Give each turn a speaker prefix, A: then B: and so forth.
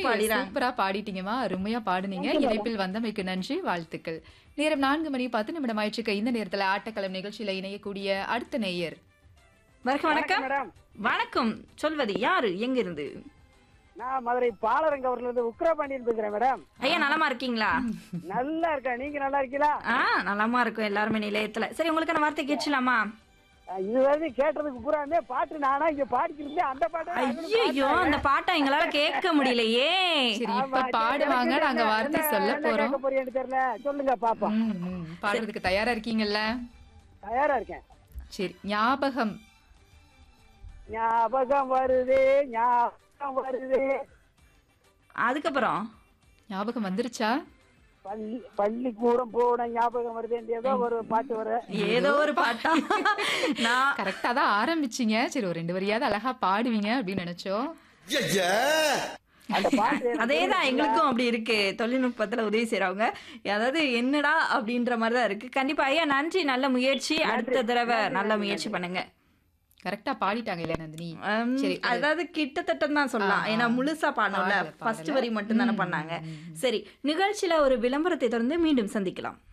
A: பாடிறாங்க
B: சூப்பரா பாடிட்டீங்கம்மா அருமையா பாடுனீங்க இணைப்பில் வந்தமைக்கு நன்றி வாழ்த்துக்கள் நேரம் நான்கு மணி பத்து நிமிடம் ஆயிடுச்சுக்க இந்த நேரத்துல ஆட்டக்களம் நிகழ்ச்சியில இணையக்கூடிய அடுத்த நேயர்
A: வணக்கம் வணக்கம்
C: மேடம்
A: வணக்கம் சொல்வது யாரு எங்க இருந்து
C: நான் மதுரை பாலரங்கவர்ல இருந்து உக்ரபாண்டியன் பேசுறேன் மேடம்
A: ஐயா நலமா இருக்கீங்களா
C: நல்லா இருக்கேன் நீங்க நல்லா இருக்கீங்களா
A: ஆ நலமா இருக்கும் எல்லாருமே நிலையத்துல சரி உங்களுக்கான வார்த்தை கேட்கலாமா
C: அஹ் இது வரைக்கும் கேட்டதுக்கு பூராமே பாட்டு நானா இங்க பாடிக்கிட்டு அந்த பாட்டு
A: ஐயோ அந்த பாட்டை எங்களால கேட்க முடியலையே
B: சரி இப்ப பாடுவாங்க நாங்க வார்த்தை சொல்ல போறோம்
C: போறேன்னு தெரியல சொல்லுங்க பாப்போம்
B: ம், ம். பாடுறதுக்கு தயாரா இருக்கீங்கல்ல
C: தயாரா இருக்கேன்
B: சரி ஞாபகம்
C: ஞாபகம் வருது ஞாபகம் வருது
A: அதுக்கப்புறம்
B: ஞாபகம் வந்துருச்சா
C: பள்ளி பள்ளிக்கூடம் போன ஞாபகம் வருது ஏதோ ஒரு பாட்டு வர
A: ஏதோ ஒரு பாட்டா நான்
B: கரெக்டா தான் ஆரம்பிச்சீங்க சரி ஒரு ரெண்டு வரியாவது அழகா பாடுவீங்க அப்படின்னு நினைச்சோம்
C: அந்த பாட்டு
A: அதேதான் எங்களுக்கும் அப்படி இருக்கு தொழில்நுட்பத்துல உதவி செய்றவங்க அதாவது என்னடா அப்படின்ற மாதிரி தான் இருக்கு கண்டிப்பா ஐயா நன்றி நல்ல முயற்சி அடுத்த தடவை நல்ல முயற்சி பண்ணுங்க
B: கரெக்டா பாடிட்டாங்க இல்ல நந்தினி
A: உம்,
B: சரி, அது-
A: அதாவது கிட்டத்தட்ட தான் சொல்லலாம்
B: ஆ,
A: ஏன்னா
B: ஆ.
A: முழுசா பாடணும்ல
B: பாடல,
A: ஃபர்ஸ்ட்
B: பாடல.
A: வரி மட்டும் தானே
B: ம்,
A: பண்ணாங்க
B: ம், ம்.
A: சரி நிகழ்ச்சியில ஒரு விளம்பரத்தை தொடர்ந்து மீண்டும் சந்திக்கலாம்